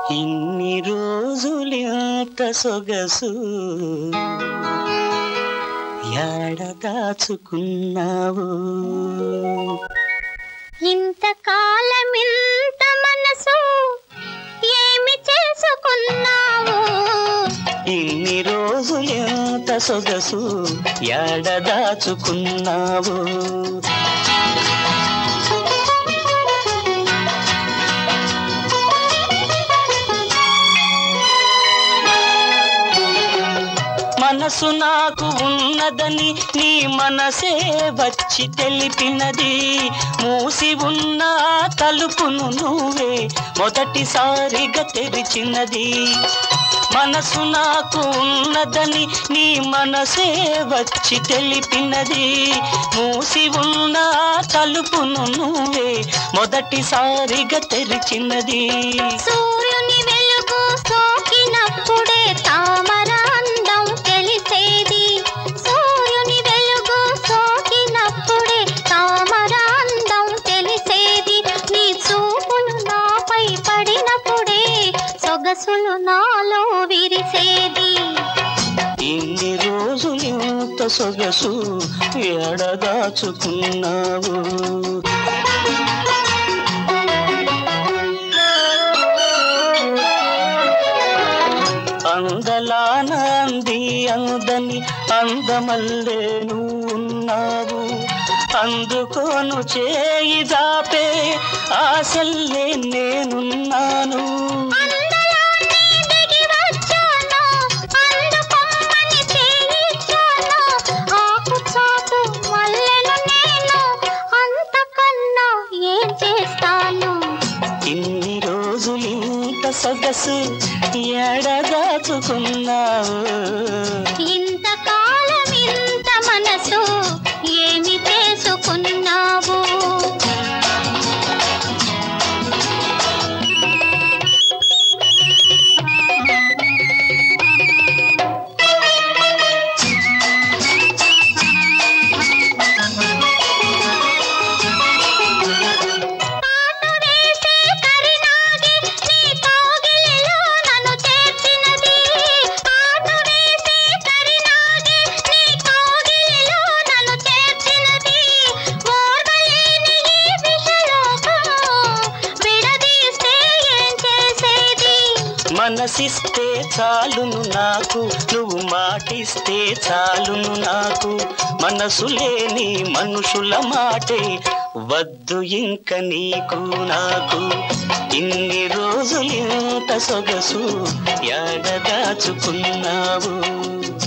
ఇన్ని రోజులింత సొగసు యాడ దాచుకున్నావు ఇంతకాలం ఇంత మనసు ఏమి చేసుకున్నావు ఇన్ని రోజులింత సొగసు యాడ దాచుకున్నావు మనసు నాకు ఉన్నదని నీ మనసే వచ్చి తెలిపినది మూసి ఉన్న ఆ తలుపును నువ్వే మొదటిసారిగా తెరిచినది మనసు నాకు ఉన్నదని నీ మనసే వచ్చి తెలిపినది మూసి ఉన్న ఆ తలుపును నువ్వే మొదటిసారిగా తెరిచినది సూర్యుని వెలుగు సోకినప్పుడే తామర అందం తెలిసేది సూర్యుని వెలుగు సోకినప్పుడే తామర అందం తెలిసేది నీ చూపులు నాపై పడినప్పుడే సొగసులు నాలో విరిసేది ఇన్ని రోజులు ఇంత సొగసు ఎడదాచుకున్నావు అందలాన అంది అందని అందమల్లే నువ్వు ఉన్నావు అందుకోను చేయి జాపే ఆశల్లే నేనున్నాను అందలాన్ని దిగి వచ్చాను అందుకొమ్మని చేయిచ్చాను ఆకు చాకు మల్లెలు నేను అంతకన్నా ఏం చేస్తాను ఇన్ని రోజులు ఇంత సొగసు ఎడదాచుకున్నావు ఇంతకాలం ఇంత మనసు ఏమి చేసుకున్నావు పాటు వేసే కరినాగి నీ కౌగిలిలో నన్ను చేర్చినది పాటు వేసే కరినాగి నీ కౌగిలిలో నన్ను చేర్చినది ఓర్వలేని ఈ విషలోకం విడదీస్తే ఏం చేసేది మనసిస్తే చాలును నాకు నువ్వు మాటిస్తే చాలును నాకు మనసు లేని మనుషుల మాటే వద్దు ఇంక నీకు నాకు ఇన్ని రోజులు ఇంత సొగసు ఎడదాచుకున్నావు